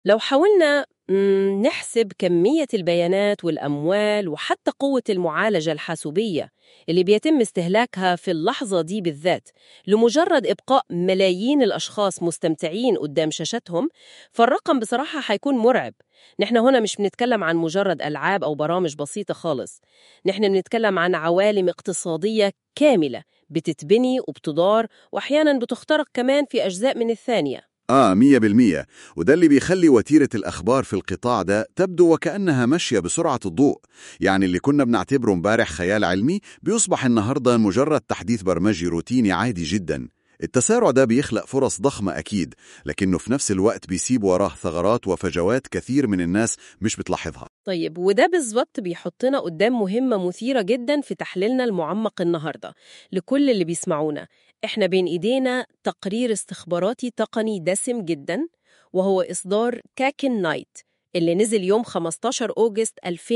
لو حاولنا مم، نحسب كمية البيانات والأموال وحتى قوة المعالجة الحاسوبية اللي بيتم استهلاكها في اللحظة دي بالذات لمجرد إبقاء ملايين الأشخاص مستمتعين قدام شاشتهم فالرقم بصراحة حيكون مرعب نحن هنا مش بنتكلم عن مجرد ألعاب أو برامج بسيطة خالص نحن بنتكلم عن عوالم اقتصادية كاملة بتتبني وبتدار وأحيانا بتخترق كمان في أجزاء من الثانية آه مية بالمية وده اللي بيخلي وتيرة الأخبار في القطاع ده تبدو وكأنها ماشية بسرعة الضوء يعني اللي كنا بنعتبره امبارح خيال علمي بيصبح النهاردة مجرد تحديث برمجي روتيني عادي جدا التسارع ده بيخلق فرص ضخمة أكيد لكنه في نفس الوقت بيسيب وراه ثغرات وفجوات كثير من الناس مش بتلاحظها طيب وده بالظبط بيحطنا قدام مهمة مثيرة جدا في تحليلنا المعمق النهاردة لكل اللي بيسمعونا احنا بين ايدينا تقرير استخباراتي تقني دسم جدا وهو إصدار كاكن نايت اللي نزل يوم 15 أوغست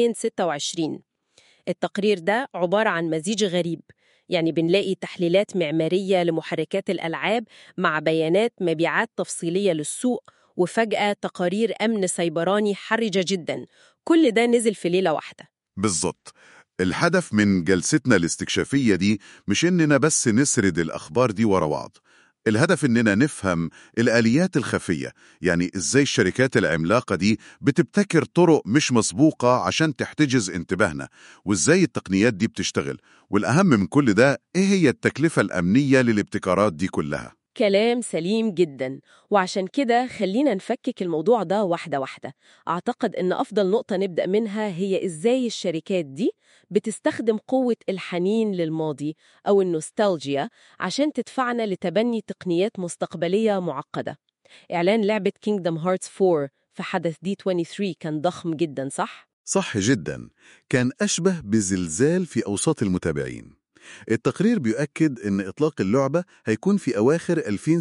2026 التقرير ده عبارة عن مزيج غريب يعني بنلاقي تحليلات معمارية لمحركات الألعاب مع بيانات مبيعات تفصيلية للسوق وفجأة تقارير أمن سيبراني حرجة جدا كل ده نزل في ليلة واحدة بالظبط الهدف من جلستنا الاستكشافية دي مش إننا بس نسرد الأخبار دي ورا بعض الهدف إننا نفهم الآليات الخفية يعني إزاي الشركات العملاقة دي بتبتكر طرق مش مسبوقة عشان تحتجز انتباهنا وإزاي التقنيات دي بتشتغل والأهم من كل ده إيه هي التكلفة الأمنية للابتكارات دي كلها كلام سليم جدا وعشان كده خلينا نفكك الموضوع ده واحدة واحدة أعتقد إن أفضل نقطة نبدأ منها هي إزاي الشركات دي بتستخدم قوة الحنين للماضي أو النوستالجيا عشان تدفعنا لتبني تقنيات مستقبلية معقدة إعلان لعبة Kingdom Hearts 4 في حدث دي 23 كان ضخم جدا صح؟ صح جدا كان أشبه بزلزال في أوساط المتابعين التقرير بيؤكد إن إطلاق اللعبة هيكون في أواخر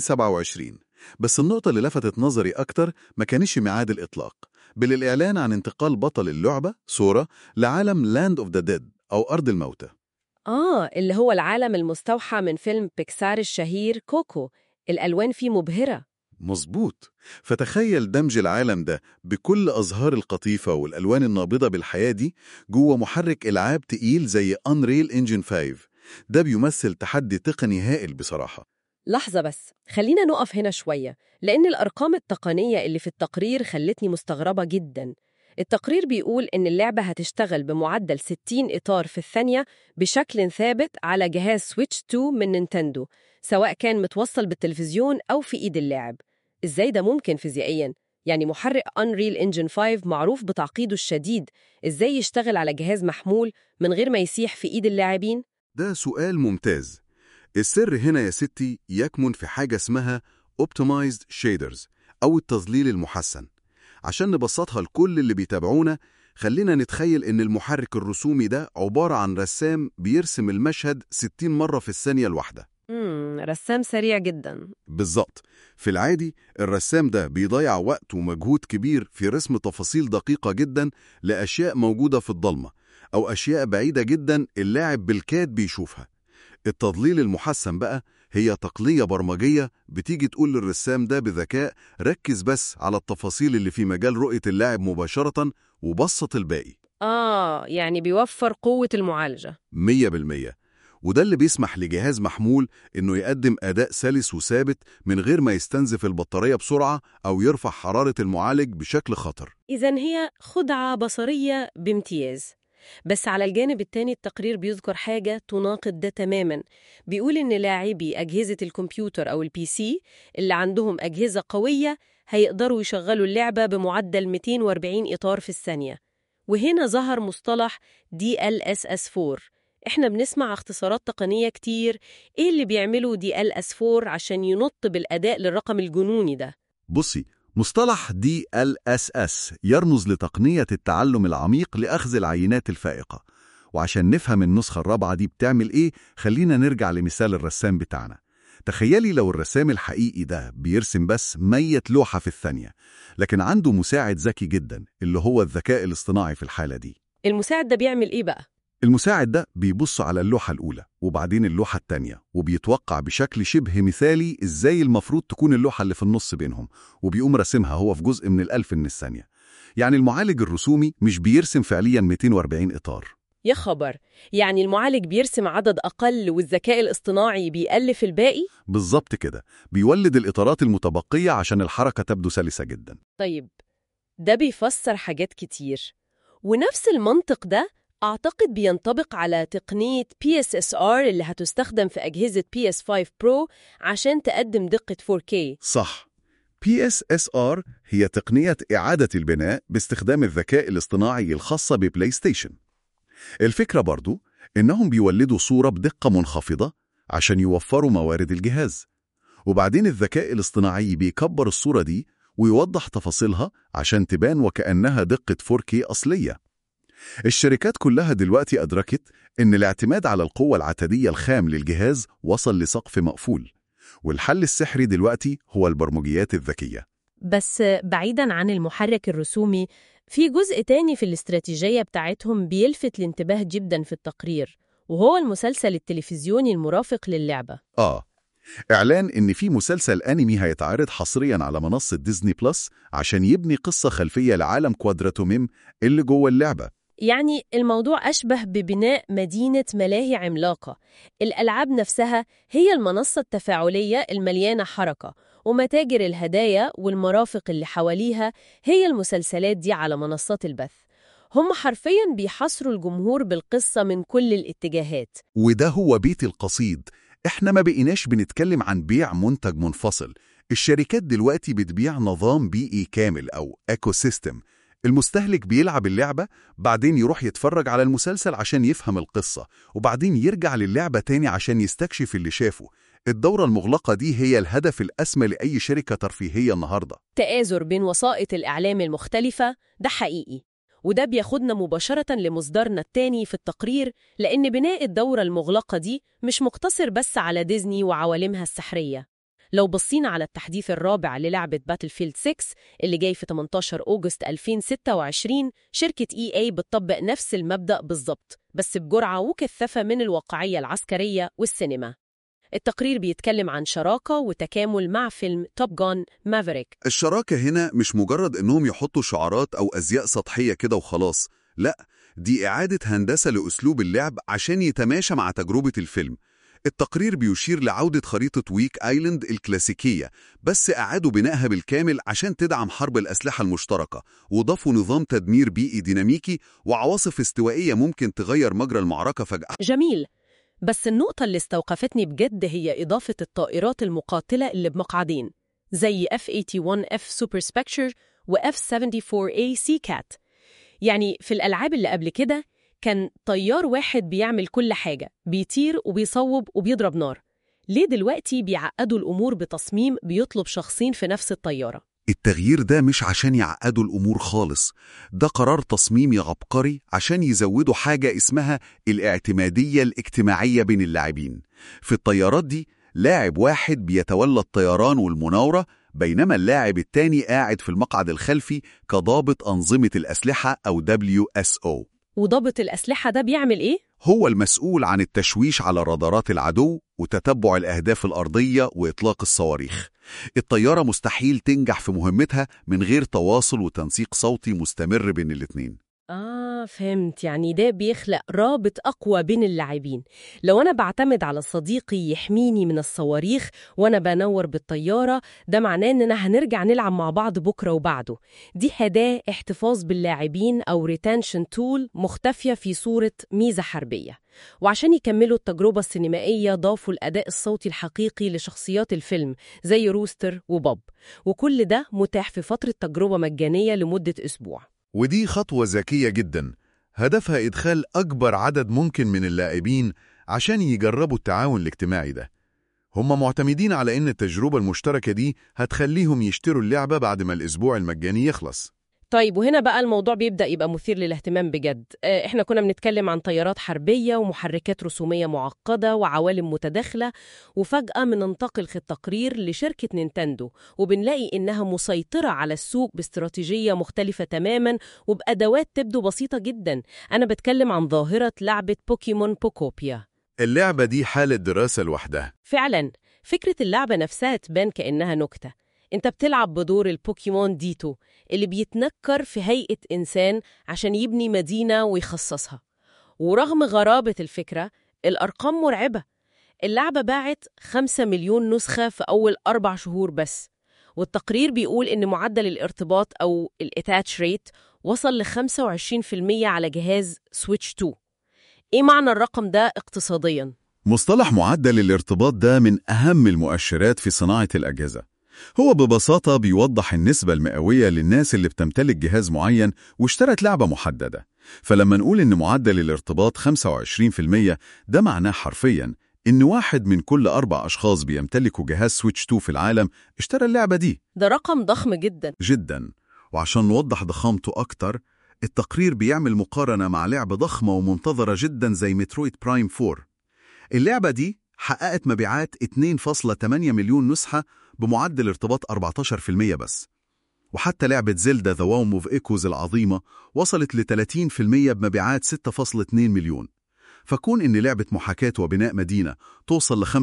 2027 بس النقطة اللي لفتت نظري أكتر ما كانش ميعاد الإطلاق بل الإعلان عن انتقال بطل اللعبة سورا لعالم لاند اوف ذا ديد أو أرض الموتى آه اللي هو العالم المستوحى من فيلم بيكسار الشهير كوكو الألوان فيه مبهرة مظبوط فتخيل دمج العالم ده بكل أزهار القطيفة والألوان النابضة بالحياة دي جوه محرك ألعاب تقيل زي Unreal Engine 5 ده بيمثل تحدي تقني هائل بصراحة لحظة بس خلينا نقف هنا شوية لأن الأرقام التقنية اللي في التقرير خلتني مستغربة جدا التقرير بيقول إن اللعبة هتشتغل بمعدل 60 إطار في الثانية بشكل ثابت على جهاز سويتش 2 من نينتندو سواء كان متوصل بالتلفزيون أو في إيد اللاعب إزاي ده ممكن فيزيائياً؟ يعني محرك Unreal Engine 5 معروف بتعقيده الشديد إزاي يشتغل على جهاز محمول من غير ما يسيح في إيد اللاعبين؟ ده سؤال ممتاز السر هنا يا ستي يكمن في حاجة اسمها Optimized Shaders أو التظليل المحسن عشان نبسطها لكل اللي بيتابعونا خلينا نتخيل إن المحرك الرسومي ده عبارة عن رسام بيرسم المشهد 60 مرة في الثانية الواحدة مم رسام سريع جدا بالظبط في العادي الرسام ده بيضيع وقت ومجهود كبير في رسم تفاصيل دقيقة جدا لأشياء موجودة في الضلمة أو أشياء بعيدة جدا اللاعب بالكاد بيشوفها التضليل المحسن بقى هي تقنية برمجية بتيجي تقول للرسام ده بذكاء ركز بس على التفاصيل اللي في مجال رؤية اللاعب مباشرة وبسط الباقي آه يعني بيوفر قوة المعالجة مية بالمية وده اللي بيسمح لجهاز محمول إنه يقدم أداء سلس وثابت من غير ما يستنزف البطارية بسرعة أو يرفع حرارة المعالج بشكل خطر إذا هي خدعة بصرية بامتياز بس على الجانب التاني التقرير بيذكر حاجة تناقض ده تماما بيقول إن لاعبي أجهزة الكمبيوتر أو البي سي اللي عندهم أجهزة قوية هيقدروا يشغلوا اللعبة بمعدل 240 إطار في الثانية وهنا ظهر مصطلح DLSS4 إحنا بنسمع اختصارات تقنية كتير إيه اللي بيعملوا DLS4 عشان ينط بالأداء للرقم الجنوني ده بصي مصطلح DLSS يرمز لتقنية التعلم العميق لأخذ العينات الفائقة وعشان نفهم النسخة الرابعة دي بتعمل إيه خلينا نرجع لمثال الرسام بتاعنا تخيلي لو الرسام الحقيقي ده بيرسم بس مية لوحة في الثانية لكن عنده مساعد ذكي جدا اللي هو الذكاء الاصطناعي في الحالة دي المساعد ده بيعمل إيه بقى؟ المساعد ده بيبص على اللوحة الأولى وبعدين اللوحة التانية وبيتوقع بشكل شبه مثالي إزاي المفروض تكون اللوحة اللي في النص بينهم وبيقوم راسمها هو في جزء من الألف من الثانية يعني المعالج الرسومي مش بيرسم فعليا 240 إطار يا خبر يعني المعالج بيرسم عدد أقل والذكاء الاصطناعي بيألف الباقي؟ بالظبط كده بيولد الإطارات المتبقية عشان الحركة تبدو سلسة جدا طيب ده بيفسر حاجات كتير ونفس المنطق ده أعتقد بينطبق على تقنية PSSR اللي هتستخدم في أجهزة PS5 Pro عشان تقدم دقة 4K صح PSSR هي تقنية إعادة البناء باستخدام الذكاء الاصطناعي الخاصة ببلاي ستيشن الفكرة برضو إنهم بيولدوا صورة بدقة منخفضة عشان يوفروا موارد الجهاز وبعدين الذكاء الاصطناعي بيكبر الصورة دي ويوضح تفاصيلها عشان تبان وكأنها دقة 4K أصلية الشركات كلها دلوقتي أدركت إن الاعتماد على القوة العتادية الخام للجهاز وصل لسقف مقفول والحل السحري دلوقتي هو البرمجيات الذكية بس بعيداً عن المحرك الرسومي في جزء تاني في الاستراتيجية بتاعتهم بيلفت الانتباه جدا في التقرير وهو المسلسل التلفزيوني المرافق للعبة آه إعلان إن في مسلسل أنمي هيتعرض حصرياً على منصة ديزني بلس عشان يبني قصة خلفية لعالم كوادراتوميم اللي جوه اللعبة يعني الموضوع أشبه ببناء مدينة ملاهي عملاقة الألعاب نفسها هي المنصة التفاعلية المليانة حركة ومتاجر الهدايا والمرافق اللي حواليها هي المسلسلات دي على منصات البث هم حرفياً بيحصروا الجمهور بالقصة من كل الاتجاهات وده هو بيت القصيد احنا ما بقيناش بنتكلم عن بيع منتج منفصل الشركات دلوقتي بتبيع نظام بيئي كامل أو ايكو سيستم المستهلك بيلعب اللعبة بعدين يروح يتفرج على المسلسل عشان يفهم القصة وبعدين يرجع للعبة تاني عشان يستكشف اللي شافه الدورة المغلقة دي هي الهدف الأسمى لأي شركة ترفيهية النهاردة تآزر بين وسائط الإعلام المختلفة ده حقيقي وده بياخدنا مباشرة لمصدرنا التاني في التقرير لأن بناء الدورة المغلقة دي مش مقتصر بس على ديزني وعوالمها السحرية لو بصينا على التحديث الرابع للعبة باتلفيلد 6 اللي جاي في 18 أوغست 2026 شركة EA بتطبق نفس المبدأ بالظبط بس بجرعة وكثافة من الواقعية العسكرية والسينما التقرير بيتكلم عن شراكة وتكامل مع فيلم توب جون مافريك الشراكة هنا مش مجرد إنهم يحطوا شعارات أو أزياء سطحية كده وخلاص لا دي إعادة هندسة لأسلوب اللعب عشان يتماشى مع تجربة الفيلم التقرير بيشير لعودة خريطة ويك آيلاند الكلاسيكية بس أعادوا بنائها بالكامل عشان تدعم حرب الأسلحة المشتركة وضافوا نظام تدمير بيئي ديناميكي وعواصف استوائية ممكن تغير مجرى المعركة فجأة جميل بس النقطة اللي استوقفتني بجد هي إضافة الطائرات المقاتلة اللي بمقعدين زي F-81F Super Spectre و F-74A Sea Cat يعني في الألعاب اللي قبل كده كان طيار واحد بيعمل كل حاجة بيطير وبيصوب وبيضرب نار ليه دلوقتي بيعقدوا الأمور بتصميم بيطلب شخصين في نفس الطيارة؟ التغيير ده مش عشان يعقدوا الأمور خالص ده قرار تصميمي عبقري عشان يزودوا حاجة اسمها الاعتمادية الاجتماعية بين اللاعبين في الطيارات دي لاعب واحد بيتولى الطيران والمناورة بينما اللاعب التاني قاعد في المقعد الخلفي كضابط أنظمة الأسلحة أو WSO وضابط الأسلحة ده بيعمل إيه؟ هو المسؤول عن التشويش على رادارات العدو وتتبع الأهداف الأرضية وإطلاق الصواريخ الطيارة مستحيل تنجح في مهمتها من غير تواصل وتنسيق صوتي مستمر بين الاتنين آه فهمت يعني ده بيخلق رابط أقوى بين اللاعبين لو أنا بعتمد على صديقي يحميني من الصواريخ وأنا بنور بالطيارة ده معناه إننا هنرجع نلعب مع بعض بكرة وبعده دي أداة احتفاظ باللاعبين أو ريتنشن تول مختفية في صورة ميزة حربية وعشان يكملوا التجربة السينمائية ضافوا الأداء الصوتي الحقيقي لشخصيات الفيلم زي روستر وبوب وكل ده متاح في فترة تجربة مجانية لمدة أسبوع ودي خطوة ذكية جدا هدفها إدخال أكبر عدد ممكن من اللاعبين عشان يجربوا التعاون الاجتماعي ده هم معتمدين على إن التجربة المشتركة دي هتخليهم يشتروا اللعبة بعد ما الأسبوع المجاني يخلص طيب وهنا بقى الموضوع بيبدأ يبقى مثير للاهتمام بجد آه، احنا كنا بنتكلم عن طيارات حربية ومحركات رسومية معقدة وعوالم متداخلة وفجأة بننتقل في التقرير لشركة نينتندو وبنلاقي إنها مسيطرة على السوق باستراتيجية مختلفة تماما وبأدوات تبدو بسيطة جدا أنا بتكلم عن ظاهرة لعبة بوكيمون بوكوبيا اللعبة دي حالة دراسة لوحدها فعلا فكرة اللعبة نفسها تبان كأنها نكتة انت بتلعب بدور البوكيمون ديتو اللي بيتنكر في هيئة إنسان عشان يبني مدينة ويخصصها ورغم غرابة الفكرة الأرقام مرعبة اللعبة باعت 5 مليون نسخة في أول أربع شهور بس والتقرير بيقول إن معدل الارتباط أو الاتاتش ريت وصل ل 25% على جهاز سويتش 2 إيه معنى الرقم ده اقتصادياً؟ مصطلح معدل الارتباط ده من أهم المؤشرات في صناعة الأجهزة هو ببساطة بيوضح النسبة المئوية للناس اللي بتمتلك جهاز معين واشترت لعبة محددة فلما نقول إن معدل الارتباط 25% ده معناه حرفياً إن واحد من كل أربع أشخاص بيمتلكوا جهاز سويتش 2 في العالم اشترى اللعبة دي ده رقم ضخم جدا جدا وعشان نوضح ضخامته أكتر التقرير بيعمل مقارنة مع لعبة ضخمة ومنتظرة جدا زي مترويد برايم 4 اللعبة دي حققت مبيعات 2.8 مليون نسخة بمعدل ارتباط 14% بس وحتى لعبة زيلدا ذا واوم اوف ايكوز العظيمة وصلت ل 30% بمبيعات 6.2 مليون فكون إن لعبة محاكاة وبناء مدينة توصل ل 25%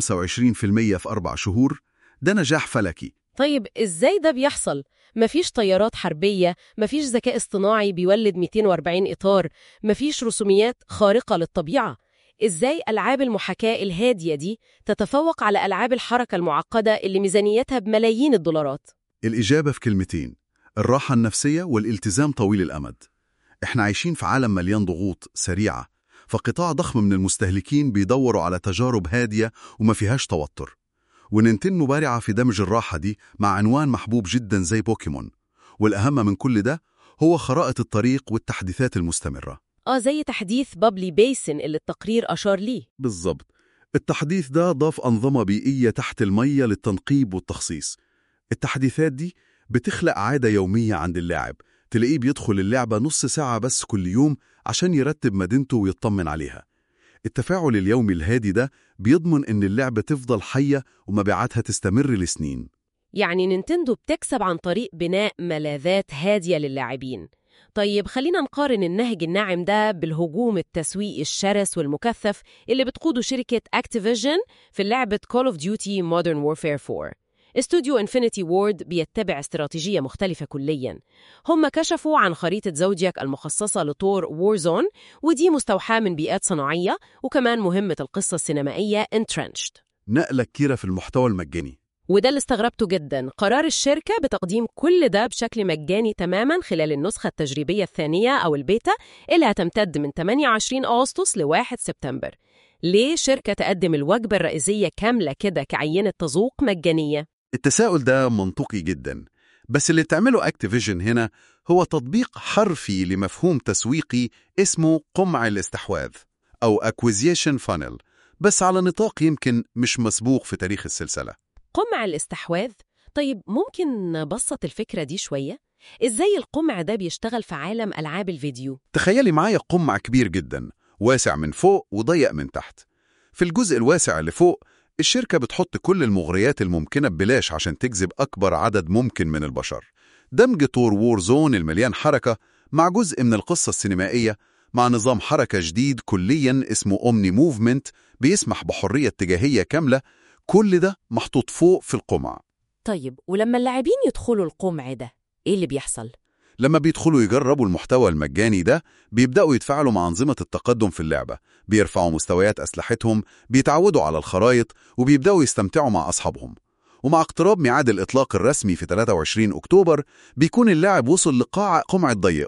في أربع شهور ده نجاح فلكي طيب إزاي ده بيحصل؟ مفيش طيارات حربية، مفيش ذكاء اصطناعي بيولد 240 إطار، مفيش رسوميات خارقة للطبيعة إزاي ألعاب المحاكاة الهادية دي تتفوق على ألعاب الحركة المعقدة اللي ميزانيتها بملايين الدولارات؟ الإجابة في كلمتين الراحة النفسية والالتزام طويل الأمد إحنا عايشين في عالم مليان ضغوط سريعة فقطاع ضخم من المستهلكين بيدوروا على تجارب هادية وما فيهاش توتر وننتن بارعة في دمج الراحة دي مع عنوان محبوب جدا زي بوكيمون والأهم من كل ده هو خرائط الطريق والتحديثات المستمرة آه زي تحديث بابلي بيسن اللي التقرير أشار ليه بالظبط التحديث ده ضاف أنظمة بيئية تحت المية للتنقيب والتخصيص التحديثات دي بتخلق عادة يومية عند اللاعب تلاقيه بيدخل اللعبة نص ساعة بس كل يوم عشان يرتب مدينته ويطمن عليها التفاعل اليومي الهادي ده بيضمن إن اللعبة تفضل حية ومبيعاتها تستمر لسنين يعني نينتندو بتكسب عن طريق بناء ملاذات هادية للاعبين طيب خلينا نقارن النهج الناعم ده بالهجوم التسويقي الشرس والمكثف اللي بتقوده شركة أكتيفيجن في لعبة Call of Duty Modern Warfare 4 استوديو انفينيتي وورد بيتبع استراتيجية مختلفة كلياً هم كشفوا عن خريطة زودياك المخصصة لطور وورزون ودي مستوحاة من بيئات صناعية وكمان مهمة القصة السينمائية Entrenched نقلة كتيرة في المحتوى المجاني وده اللي استغربته جدا قرار الشركة بتقديم كل ده بشكل مجاني تماما خلال النسخة التجريبية الثانية أو البيتا اللي هتمتد من 28 أغسطس ل 1 سبتمبر ليه شركة تقدم الوجبة الرئيسية كاملة كده كعينة تذوق مجانية؟ التساؤل ده منطقي جدا بس اللي بتعمله أكتيفيجن هنا هو تطبيق حرفي لمفهوم تسويقي اسمه قمع الاستحواذ أو Acquisition Funnel بس على نطاق يمكن مش مسبوق في تاريخ السلسلة قمع الاستحواذ طيب ممكن نبسط الفكرة دي شوية؟ إزاي القمع ده بيشتغل في عالم ألعاب الفيديو؟ تخيلي معايا قمع كبير جدا واسع من فوق وضيق من تحت في الجزء الواسع اللي فوق الشركة بتحط كل المغريات الممكنة ببلاش عشان تجذب أكبر عدد ممكن من البشر دمج طور وور زون المليان حركة مع جزء من القصة السينمائية مع نظام حركة جديد كليا اسمه أومني موفمنت بيسمح بحرية اتجاهية كاملة كل ده محطوط فوق في القمع طيب ولما اللاعبين يدخلوا القمع ده إيه اللي بيحصل؟ لما بيدخلوا يجربوا المحتوى المجاني ده بيبدأوا يتفاعلوا مع أنظمة التقدم في اللعبة بيرفعوا مستويات أسلحتهم بيتعودوا على الخرائط وبيبدأوا يستمتعوا مع أصحابهم ومع اقتراب ميعاد الإطلاق الرسمي في 23 أكتوبر بيكون اللاعب وصل لقاع قمع الضيق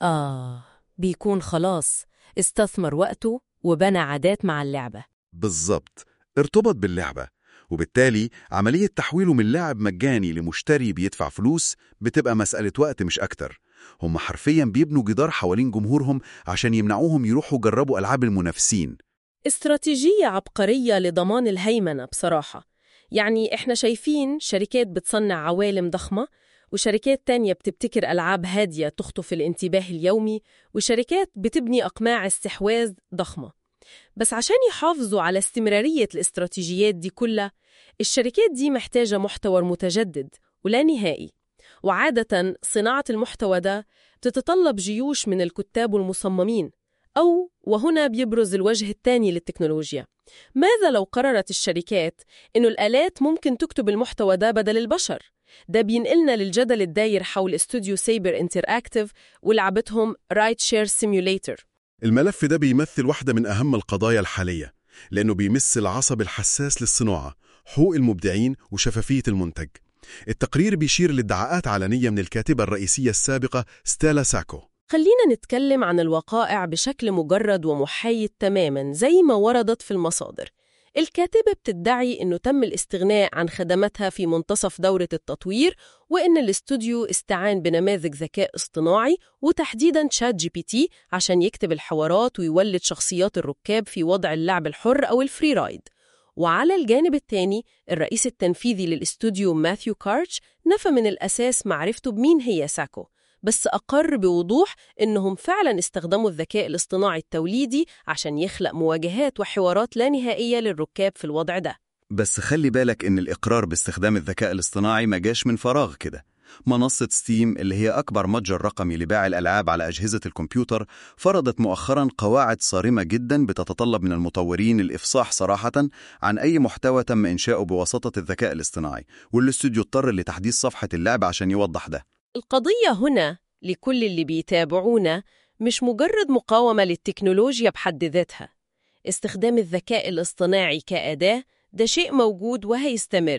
آه بيكون خلاص استثمر وقته وبنى عادات مع اللعبة بالظبط ارتبط باللعبة وبالتالي عملية تحويله من لاعب مجاني لمشتري بيدفع فلوس بتبقى مسألة وقت مش أكتر هم حرفيا بيبنوا جدار حوالين جمهورهم عشان يمنعوهم يروحوا يجربوا ألعاب المنافسين استراتيجية عبقرية لضمان الهيمنة بصراحة يعني إحنا شايفين شركات بتصنع عوالم ضخمة وشركات تانية بتبتكر ألعاب هادية تخطف الانتباه اليومي وشركات بتبني أقماع استحواذ ضخمة بس عشان يحافظوا على استمرارية الاستراتيجيات دي كلها الشركات دي محتاجة محتوى متجدد ولا نهائي وعادة صناعة المحتوى ده بتتطلب جيوش من الكتاب والمصممين أو وهنا بيبرز الوجه الثاني للتكنولوجيا ماذا لو قررت الشركات إنه الآلات ممكن تكتب المحتوى ده بدل البشر؟ ده بينقلنا للجدل الداير حول استوديو سيبر انتراكتيف ولعبتهم رايت شير سيميوليتر الملف ده بيمثل واحدة من أهم القضايا الحالية لأنه بيمس العصب الحساس للصناعة حقوق المبدعين وشفافية المنتج التقرير بيشير لادعاءات علنية من الكاتبة الرئيسية السابقة ستيلا ساكو خلينا نتكلم عن الوقائع بشكل مجرد ومحايد تماما زي ما وردت في المصادر الكاتبة بتدعي أنه تم الاستغناء عن خدماتها في منتصف دورة التطوير وأن الاستوديو استعان بنماذج ذكاء اصطناعي وتحديداً شات جي بي تي عشان يكتب الحوارات ويولد شخصيات الركاب في وضع اللعب الحر أو الفري رايد وعلى الجانب الثاني الرئيس التنفيذي للاستوديو ماثيو كارتش نفى من الأساس معرفته بمين هي ساكو بس أقر بوضوح إنهم فعلا استخدموا الذكاء الاصطناعي التوليدي عشان يخلق مواجهات وحوارات لا نهائية للركاب في الوضع ده بس خلي بالك إن الإقرار باستخدام الذكاء الاصطناعي ما جاش من فراغ كده منصة ستيم اللي هي أكبر متجر رقمي لبيع الألعاب على أجهزة الكمبيوتر فرضت مؤخرا قواعد صارمة جدا بتتطلب من المطورين الإفصاح صراحة عن أي محتوى تم إنشاؤه بواسطة الذكاء الاصطناعي والاستوديو اضطر لتحديث صفحة اللعبة عشان يوضح ده القضية هنا لكل اللي بيتابعونا مش مجرد مقاومة للتكنولوجيا بحد ذاتها استخدام الذكاء الاصطناعي كأداة ده شيء موجود وهيستمر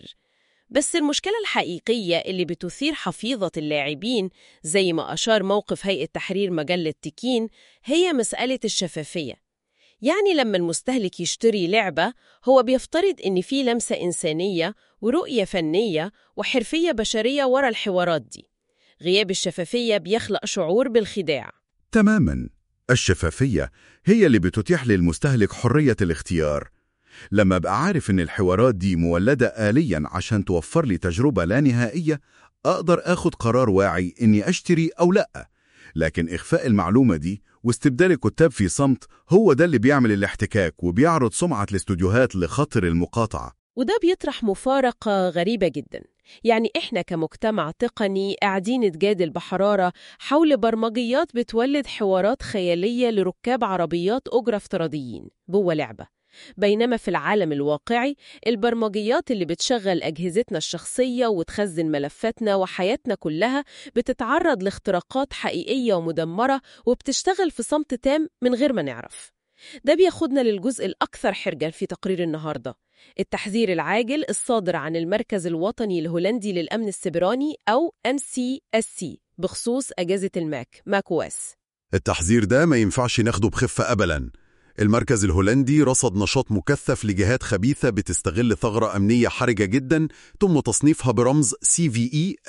بس المشكلة الحقيقية اللي بتثير حفيظة اللاعبين زي ما أشار موقف هيئة تحرير مجلة تكين هي مسألة الشفافية يعني لما المستهلك يشتري لعبة هو بيفترض إن في لمسة إنسانية ورؤية فنية وحرفية بشرية ورا الحوارات دي غياب الشفافية بيخلق شعور بالخداع تماما الشفافية هي اللي بتتيح للمستهلك حرية الاختيار لما أبقى عارف إن الحوارات دي مولدة آليا عشان توفر لي تجربة لا نهائية أقدر أخد قرار واعي إني أشتري أو لأ لكن إخفاء المعلومة دي واستبدال الكتاب في صمت هو ده اللي بيعمل الاحتكاك وبيعرض سمعة الاستوديوهات لخطر المقاطعة وده بيطرح مفارقة غريبة جدا يعني إحنا كمجتمع تقني قاعدين نتجادل بحرارة حول برمجيات بتولد حوارات خيالية لركاب عربيات أجرة افتراضيين جوه لعبة بينما في العالم الواقعي البرمجيات اللي بتشغل أجهزتنا الشخصية وتخزن ملفاتنا وحياتنا كلها بتتعرض لاختراقات حقيقية ومدمرة وبتشتغل في صمت تام من غير ما نعرف ده بياخدنا للجزء الأكثر حرجا في تقرير النهاردة التحذير العاجل الصادر عن المركز الوطني الهولندي للأمن السبراني أو MCSC بخصوص أجهزة الماك ماك OS التحذير ده ما ينفعش ناخده بخفة أبدا المركز الهولندي رصد نشاط مكثف لجهات خبيثة بتستغل ثغرة أمنية حرجة جدا تم تصنيفها برمز CVE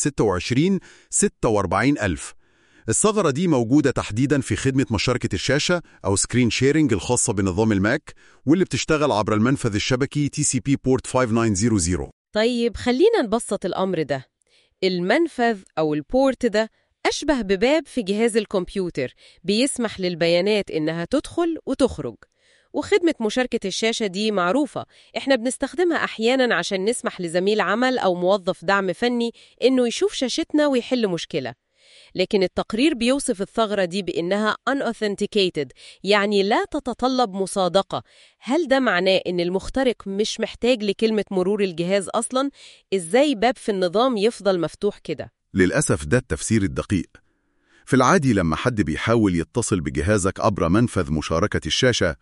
2026 46000 الثغرة دي موجودة تحديدا في خدمة مشاركة الشاشة أو سكرين شيرنج الخاصة بنظام الماك واللي بتشتغل عبر المنفذ الشبكي TCP Port 5900 طيب خلينا نبسط الأمر ده المنفذ أو البورت ده أشبه بباب في جهاز الكمبيوتر بيسمح للبيانات إنها تدخل وتخرج وخدمة مشاركة الشاشة دي معروفة إحنا بنستخدمها أحياناً عشان نسمح لزميل عمل أو موظف دعم فني إنه يشوف شاشتنا ويحل مشكلة لكن التقرير بيوصف الثغرة دي بإنها unauthenticated يعني لا تتطلب مصادقة هل ده معناه إن المخترق مش محتاج لكلمة مرور الجهاز أصلاً؟ إزاي باب في النظام يفضل مفتوح كده؟ للأسف ده التفسير الدقيق في العادي لما حد بيحاول يتصل بجهازك عبر منفذ مشاركة الشاشة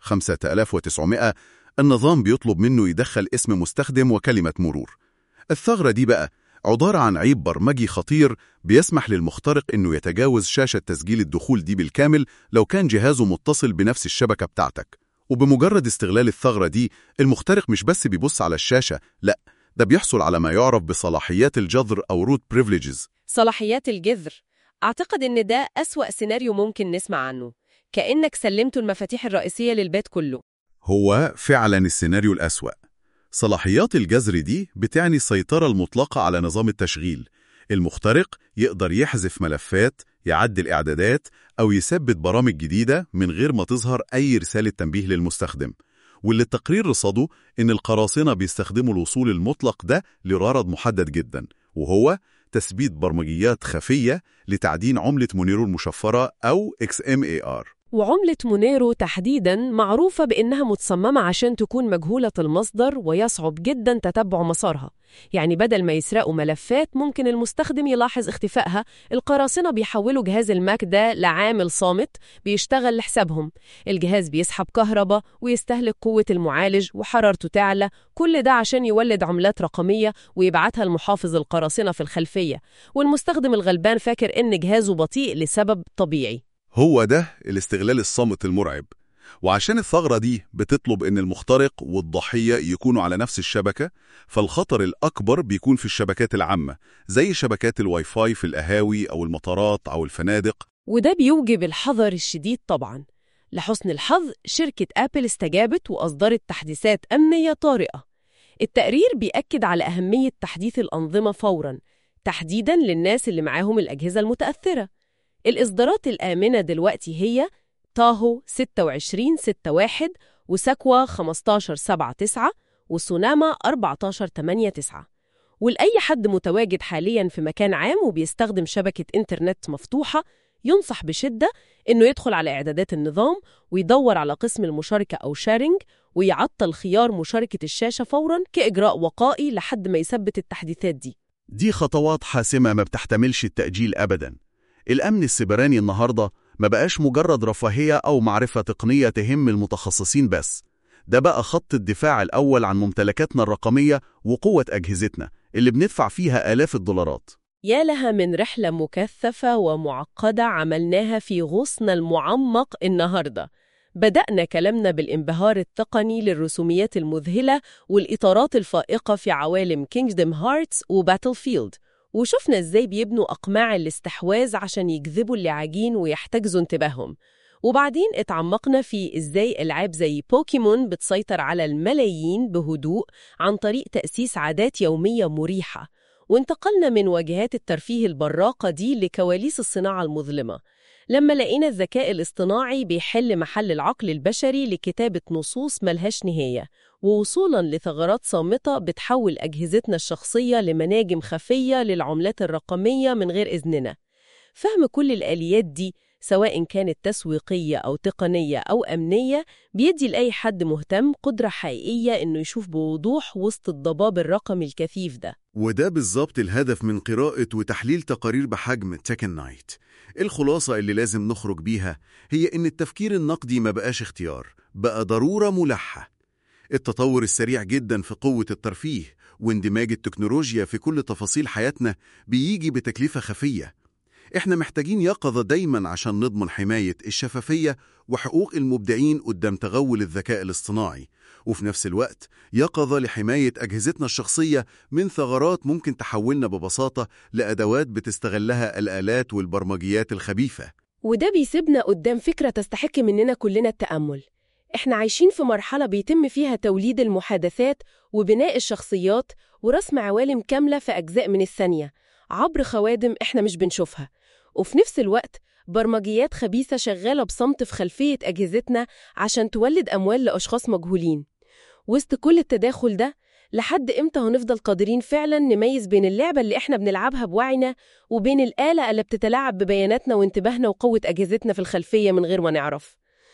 5900 النظام بيطلب منه يدخل اسم مستخدم وكلمة مرور الثغرة دي بقى عبارة عن عيب برمجي خطير بيسمح للمخترق إنه يتجاوز شاشة تسجيل الدخول دي بالكامل لو كان جهازه متصل بنفس الشبكة بتاعتك وبمجرد استغلال الثغرة دي المخترق مش بس بيبص على الشاشة لأ ده بيحصل على ما يعرف بصلاحيات الجذر أو روت بريفليجز صلاحيات الجذر أعتقد إن ده أسوأ سيناريو ممكن نسمع عنه كأنك سلمت المفاتيح الرئيسية للبيت كله هو فعلا السيناريو الأسوأ صلاحيات الجذر دي بتعني السيطرة المطلقة على نظام التشغيل المخترق يقدر يحذف ملفات يعدل إعدادات أو يثبت برامج جديدة من غير ما تظهر أي رسالة تنبيه للمستخدم واللي التقرير رصده إن القراصنة بيستخدموا الوصول المطلق ده لغرض محدد جدا وهو تثبيت برمجيات خفية لتعدين عملة مونيرو المشفرة أو XMAR وعملة مونيرو تحديداً معروفة بإنها متصممة عشان تكون مجهولة المصدر ويصعب جداً تتبع مسارها يعني بدل ما يسرقوا ملفات ممكن المستخدم يلاحظ اختفائها القراصنة بيحولوا جهاز الماك ده لعامل صامت بيشتغل لحسابهم الجهاز بيسحب كهرباء ويستهلك قوة المعالج وحرارته تعلى كل ده عشان يولد عملات رقمية ويبعتها لمحافظ القراصنة في الخلفية والمستخدم الغلبان فاكر إن جهازه بطيء لسبب طبيعي هو ده الاستغلال الصامت المرعب وعشان الثغرة دي بتطلب إن المخترق والضحية يكونوا على نفس الشبكة فالخطر الأكبر بيكون في الشبكات العامة زي شبكات الواي فاي في القهاوي أو المطارات أو الفنادق وده بيوجب الحذر الشديد طبعاً لحسن الحظ شركة أبل استجابت وأصدرت تحديثات أمنية طارئة التقرير بيأكد على أهمية تحديث الأنظمة فوراً تحديداً للناس اللي معاهم الأجهزة المتأثرة الإصدارات الآمنة دلوقتي هي تاهو 2661 وسكوى 1579 وسوناما 1489 ولأي حد متواجد حالياً في مكان عام وبيستخدم شبكة إنترنت مفتوحة ينصح بشدة إنه يدخل على إعدادات النظام ويدور على قسم المشاركة أو شارينج ويعطل خيار مشاركة الشاشة فوراً كإجراء وقائي لحد ما يثبت التحديثات دي دي خطوات حاسمة ما بتحتملش التأجيل أبداً الأمن السيبراني النهاردة ما بقاش مجرد رفاهية أو معرفة تقنية تهم المتخصصين بس ده بقى خط الدفاع الأول عن ممتلكاتنا الرقمية وقوة أجهزتنا اللي بندفع فيها آلاف الدولارات يا لها من رحلة مكثفة ومعقدة عملناها في غصن المعمق النهاردة بدأنا كلامنا بالانبهار التقني للرسوميات المذهلة والإطارات الفائقة في عوالم كينجدم هارتس وباتل فيلد وشفنا إزاي بيبنوا أقماع الاستحواذ عشان يجذبوا اللاعبين ويحتجزوا انتباههم وبعدين اتعمقنا في إزاي ألعاب زي بوكيمون بتسيطر على الملايين بهدوء عن طريق تأسيس عادات يومية مريحة وانتقلنا من واجهات الترفيه البراقة دي لكواليس الصناعة المظلمة لما لقينا الذكاء الاصطناعي بيحل محل العقل البشري لكتابة نصوص ملهاش نهاية ووصولاً لثغرات صامتة بتحول أجهزتنا الشخصية لمناجم خفية للعملات الرقمية من غير إذننا فهم كل الآليات دي سواء كانت تسويقية أو تقنية أو أمنية بيدي لأي حد مهتم قدرة حقيقية إنه يشوف بوضوح وسط الضباب الرقمي الكثيف ده وده بالظبط الهدف من قراءة وتحليل تقارير بحجم تكن نايت الخلاصة اللي لازم نخرج بيها هي إن التفكير النقدي ما بقاش اختيار بقى ضرورة ملحة التطور السريع جدا في قوة الترفيه واندماج التكنولوجيا في كل تفاصيل حياتنا بيجي بتكلفة خفية احنا محتاجين يقظة دايما عشان نضمن حماية الشفافية وحقوق المبدعين قدام تغول الذكاء الاصطناعي وفي نفس الوقت يقظة لحماية أجهزتنا الشخصية من ثغرات ممكن تحولنا ببساطة لأدوات بتستغلها الآلات والبرمجيات الخبيثة وده بيسيبنا قدام فكرة تستحق مننا كلنا التأمل إحنا عايشين في مرحلة بيتم فيها توليد المحادثات وبناء الشخصيات ورسم عوالم كاملة في أجزاء من الثانية عبر خوادم إحنا مش بنشوفها وفي نفس الوقت برمجيات خبيثة شغالة بصمت في خلفية أجهزتنا عشان تولد أموال لأشخاص مجهولين وسط كل التداخل ده لحد إمتى هنفضل قادرين فعلا نميز بين اللعبة اللي إحنا بنلعبها بوعينا وبين الآلة اللي بتتلاعب ببياناتنا وانتباهنا وقوة أجهزتنا في الخلفية من غير ما نعرف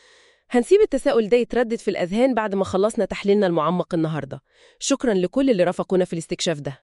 هنسيب التساؤل ده يتردد في الأذهان بعد ما خلصنا تحليلنا المعمق النهاردة شكرا لكل اللي رافقونا في الاستكشاف ده